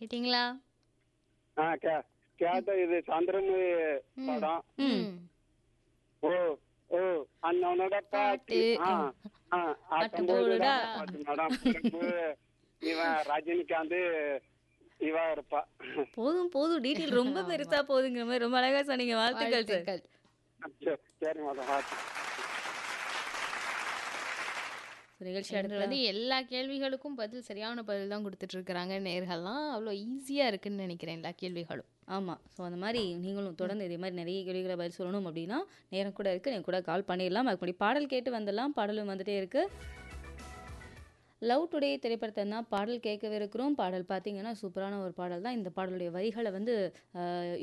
கேட்டீங்களா ஆ கே கேட்ட இது சந்திரமுகி படம் ம் ஓ ஓ அண்ணனோட பாட்டு ஆ ஆ ஆட்டம் போடுடா பாட்டு மேடம் பிறகு இவன் ரஜினிகாந்த் இவா இருப்பா போதும் போதும் டீட்டெயில் ரொம்ப பெருசா போதுங்கிற மாதிரி ரொம்ப அழகா சொன்னீங்க வாழ்த்துக்கள் சார் வாழ்த்துக்கள் சரி, சரி மேடம் வாழ்த்து. நிகழ்ச்சி இன்று அடுத்து வந்து எல்லா கேள்விகளுக்கும் பதில் சரியான பதில் தான் கொடுத்துட்டு இருக்கிறாங்க நேர்கள்லாம் அவ்வளோ ஈஸியா இருக்குன்னு நினைக்கிறேன் எல்லா கேள்விகளும் ஆமாம் ஸோ அந்த மாதிரி நீங்களும் தொடர்ந்து இதே மாதிரி நிறைய கேள்விகளை பதில் சொல்லணும் அப்படின்னா நேரம் கூட இருக்குது நீங்கள் கூட கால் பண்ணிடலாம் அதுக்கு முன்னாடி பாடல் கேட்டு வந்துடலாம் பாடலும் வந்துட்டே இருக்கு லவ் டுடே திரைப்படத்தை தான் பாடல் கேட்கவிருக்கிறோம் பாடல் பார்த்தீங்கன்னா சூப்பரான ஒரு பாடல் தான் இந்த பாடலுடைய வரிகளை வந்து ஆஹ்,